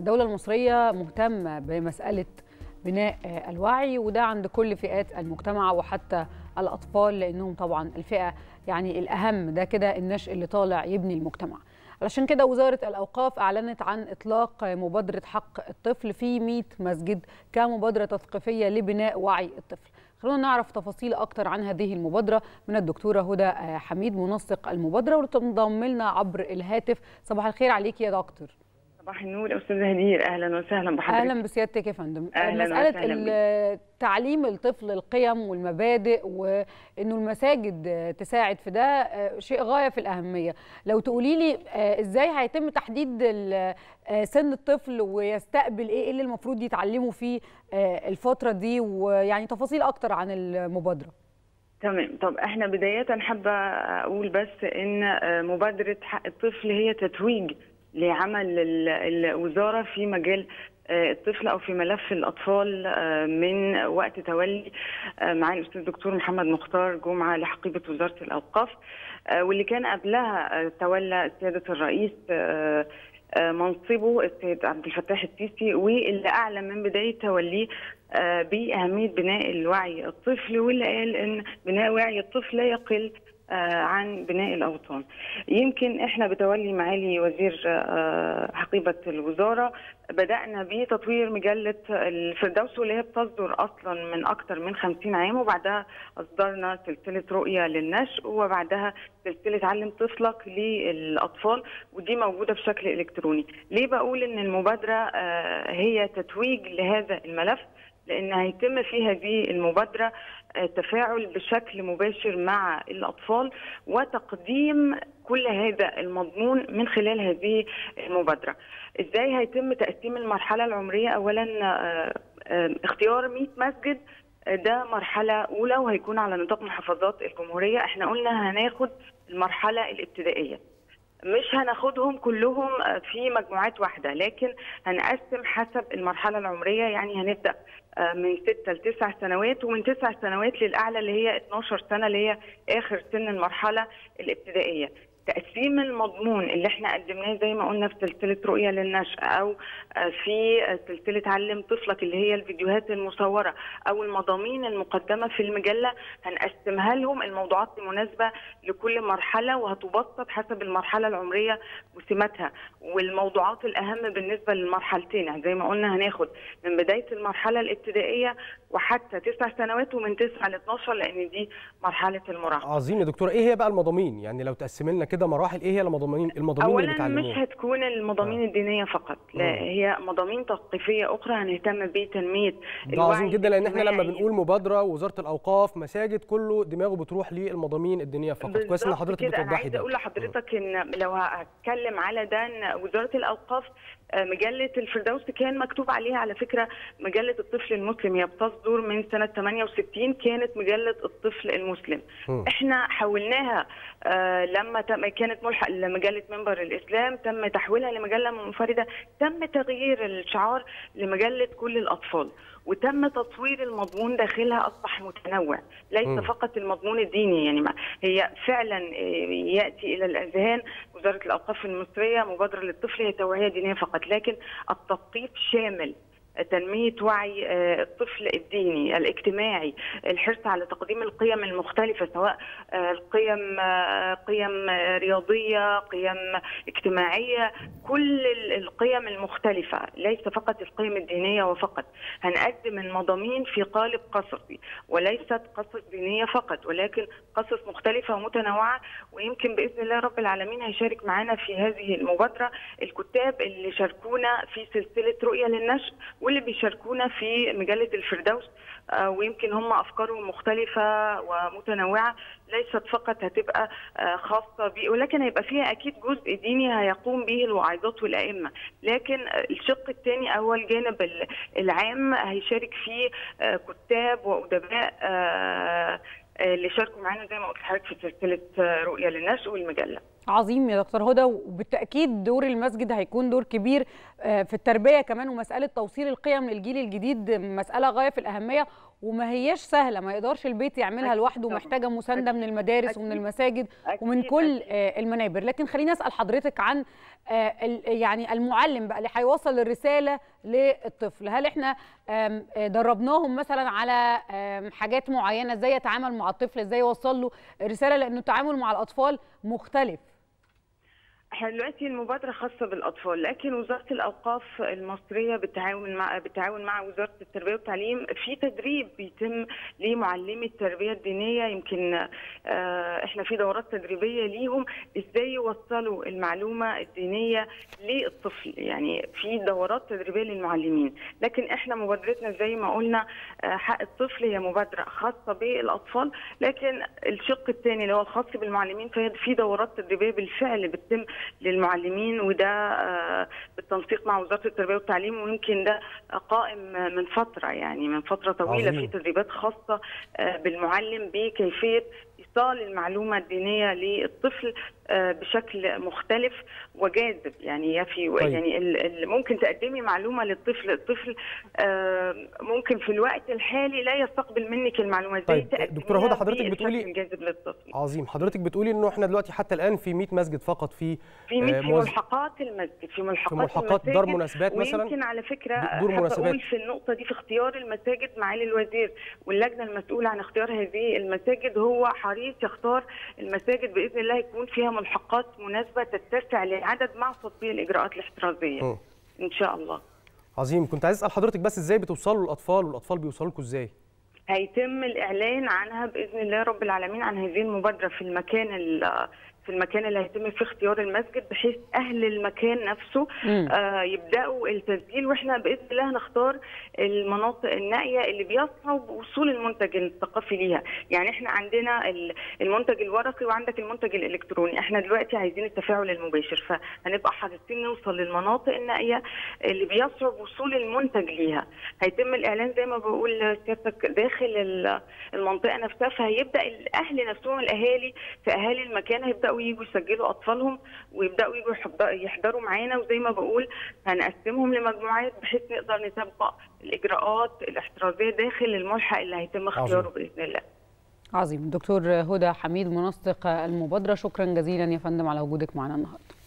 الدولة المصرية مهتمة بمسألة بناء الوعي وده عند كل فئات المجتمع وحتى الأطفال لأنهم طبعا الفئة يعني الأهم ده كده النشء اللي طالع يبني المجتمع علشان كده وزارة الأوقاف أعلنت عن إطلاق مبادرة حق الطفل في 100 مسجد كمبادرة تثقيفية لبناء وعي الطفل خلونا نعرف تفاصيل أكتر عن هذه المبادرة من الدكتورة هدى حميد منسق المبادرة وتنضم لنا عبر الهاتف صباح الخير عليك يا دكتور صباح النور استاذه هدير اهلا وسهلا بحضرتك اهلا بسيادتك يا فندم أهلاً مساله وسهلاً تعليم الطفل القيم والمبادئ وانه المساجد تساعد في ده شيء غايه في الاهميه لو تقولي لي ازاي هيتم تحديد سن الطفل ويستقبل ايه اللي المفروض يتعلموا فيه الفتره دي ويعني تفاصيل اكتر عن المبادره تمام طب احنا بدايه حابه اقول بس ان مبادره حق الطفل هي تتويج لعمل الوزاره في مجال الطفل او في ملف الاطفال من وقت تولي معالي الاستاذ الدكتور محمد مختار جمعه لحقيبه وزاره الاوقاف واللي كان قبلها تولى سياده الرئيس منصبه السيد عبد الفتاح السيسي واللي اعلن من بدايه توليه باهميه بناء الوعي الطفل واللي قال ان بناء وعي الطفل لا يقل عن بناء الاوطان. يمكن احنا بتولي معالي وزير حقيبه الوزاره بدانا بتطوير مجله الفردوس واللي هي بتصدر اصلا من اكثر من 50 عام وبعدها اصدرنا سلسله رؤيه للنشء وبعدها سلسله علم طفلك للاطفال ودي موجوده بشكل الكتروني. ليه بقول ان المبادره هي تتويج لهذا الملف؟ لان هيتم في هذه المبادره تفاعل بشكل مباشر مع الاطفال وتقديم كل هذا المضمون من خلال هذه المبادره. ازاي هيتم تقسيم المرحله العمريه؟ اولا اختيار 100 مسجد ده مرحله اولى وهيكون على نطاق محافظات الجمهوريه، احنا قلنا هناخد المرحله الابتدائيه. مش هناخدهم كلهم في مجموعات واحده لكن هنقسم حسب المرحله العمريه يعني هنبدا من 6 ل 9 سنوات ومن 9 سنوات للاعلى اللي هي 12 سنه اللي هي اخر سن المرحله الابتدائيه تقسيم المضمون اللي احنا قدمناه زي ما قلنا في سلسله رؤيه للنشء او في سلسله علم طفلك اللي هي الفيديوهات المصوره او المضامين المقدمه في المجله هنقسمها لهم الموضوعات المناسبه لكل مرحله وهتبسط حسب المرحله العمريه وسماتها والموضوعات الاهم بالنسبه للمرحلتين زي ما قلنا هناخد من بدايه المرحله الابتدائيه وحتى تسع سنوات ومن 9 ل 12 لان دي مرحله المراهقه. عظيم يا دكتوره ايه هي بقى المضامين؟ يعني لو تقسم لنا كده مراحل ايه هي المضامين المضامين اولا اللي بتعلموها؟ مش هتكون المضامين آه. الدينيه فقط لا آه. هي مضامين تثقيفيه اخرى هنهتم بتنميه ده عظيم جدا لان احنا لما بنقول مبادره وزاره الاوقاف مساجد كله دماغه بتروح للمضامين الدينيه فقط كويس ان حضرتك بتوضحي ده اقول لحضرتك ان لو هتكلم على ده ان وزاره الاوقاف مجله الفردوس كان مكتوب عليها على فكره مجله الطفل المسلم هي بتصدر من سنه 68 كانت مجله الطفل المسلم م. احنا حولناها آه لما تم كانت ملحق لمجله منبر الاسلام تم تحويلها لمجله منفرده تم تغيير الشعار لمجله كل الاطفال وتم تطوير المضمون داخلها اصبح متنوع ليس م. فقط المضمون الديني يعني ما هي فعلا ياتي الى الاذهان وزاره الاوقاف المصريه مبادره للطفل هي توعيه دينيه فقط لكن التثقيف شامل تنمية وعي الطفل الديني الاجتماعي الحرص على تقديم القيم المختلفة سواء القيم قيم رياضية قيم اجتماعية كل القيم المختلفة ليس فقط القيم الدينية وفقط هنقدم المضامين في قالب قصصي وليست قصص دينية فقط ولكن قصص مختلفة ومتنوعة ويمكن بإذن الله رب العالمين هيشارك معنا في هذه المبادرة الكتاب اللي شاركونا في سلسلة رؤية للنشء واللي بيشاركونا في مجله الفردوس ويمكن هم افكارهم مختلفه ومتنوعه ليست فقط هتبقى خاصه بيه ولكن هيبقى فيها اكيد جزء ديني هيقوم به الواعظات والائمه لكن الشق الثاني او الجانب العام هيشارك فيه كتاب وادباء اللي شاركوا معانا زي ما قلت لحضرتك في سلسله رؤيه للنشء والمجله عظيم يا دكتور هدى وبالتاكيد دور المسجد هيكون دور كبير في التربيه كمان ومساله توصيل القيم للجيل الجديد مساله غايه في الاهميه وما هياش سهله ما يقدرش البيت يعملها لوحده محتاجه مسانده من المدارس أكيد. ومن المساجد أكيد. ومن كل أكيد. المنابر لكن خليني اسال حضرتك عن يعني المعلم بقى اللي هيوصل الرساله للطفل هل احنا دربناهم مثلا على حاجات معينه ازاي يتعامل مع الطفل ازاي يوصل له رساله لانه التعامل مع الاطفال مختلف احنا دلوقتي المبادره خاصه بالاطفال لكن وزاره الاوقاف المصريه بالتعاون مع بالتعاون مع وزاره التربيه والتعليم في تدريب بيتم لمعلمي التربيه الدينيه يمكن احنا في دورات تدريبيه ليهم ازاي يوصلوا المعلومه الدينيه للطفل يعني في دورات تدريبيه للمعلمين لكن احنا مبادرتنا زي ما قلنا حق الطفل هي مبادره خاصه بالاطفال لكن الشق الثاني اللي هو الخاص بالمعلمين فهي في دورات تدريبيه بالفعل بتتم للمعلمين وده بالتنسيق مع وزاره التربيه والتعليم ويمكن ده قائم من فتره يعني من فتره طويله عظيم. في تدريبات خاصه بالمعلم بكيفيه ايصال المعلومه الدينيه للطفل بشكل مختلف وجاذب يعني يفي طيب. يعني ممكن تقدمي معلومه للطفل الطفل ممكن في الوقت الحالي لا يستقبل منك المعلومه ازاي طيب. دكتوره هدى حضرتك بتقولي جاذب للطفل عظيم حضرتك بتقولي انه احنا دلوقتي حتى الان في 100 مسجد فقط في في, في موز... ملحقات المسجد في ملحقات, في ملحقات دار مناسبات مثلا ويمكن على فكره دور مناسبات في النقطه دي في اختيار المساجد معالي الوزير واللجنه المسؤوله عن اختيار هذه المساجد هو حريص يختار المساجد باذن الله يكون فيها ملحقات مناسبه تتسع للعدد مع تطبيق الاجراءات الاحترازيه م. ان شاء الله عظيم كنت عايز اسال حضرتك بس ازاي بتوصلوا للاطفال والاطفال بيوصلوا لكم ازاي هيتم الاعلان عنها باذن الله رب العالمين عن هذه المبادره في المكان في المكان اللي هيتم فيه اختيار المسجد بحيث اهل المكان نفسه آه يبداوا التسجيل واحنا باذن الله هنختار المناطق النائيه اللي بيصعب وصول المنتج الثقافي ليها يعني احنا عندنا المنتج الورقي وعندك المنتج الالكتروني احنا دلوقتي عايزين التفاعل المباشر فهنبقى حريصين نوصل للمناطق النائيه اللي بيصعب وصول المنتج ليها هيتم الاعلان زي ما بقول سيادتك داخل المنطقه نفسها فهيبدا الاهل نفسهم الاهالي في اهالي المكان هيبداوا يبداوا يجوا يسجلوا اطفالهم ويبداوا يجوا يحضروا معانا وزي ما بقول هنقسمهم لمجموعات بحيث نقدر نطبق الاجراءات الاحترازيه داخل الملحق اللي هيتم اختياره باذن الله. عظيم دكتور هدى حميد منسق المبادره شكرا جزيلا يا فندم على وجودك معنا النهارده.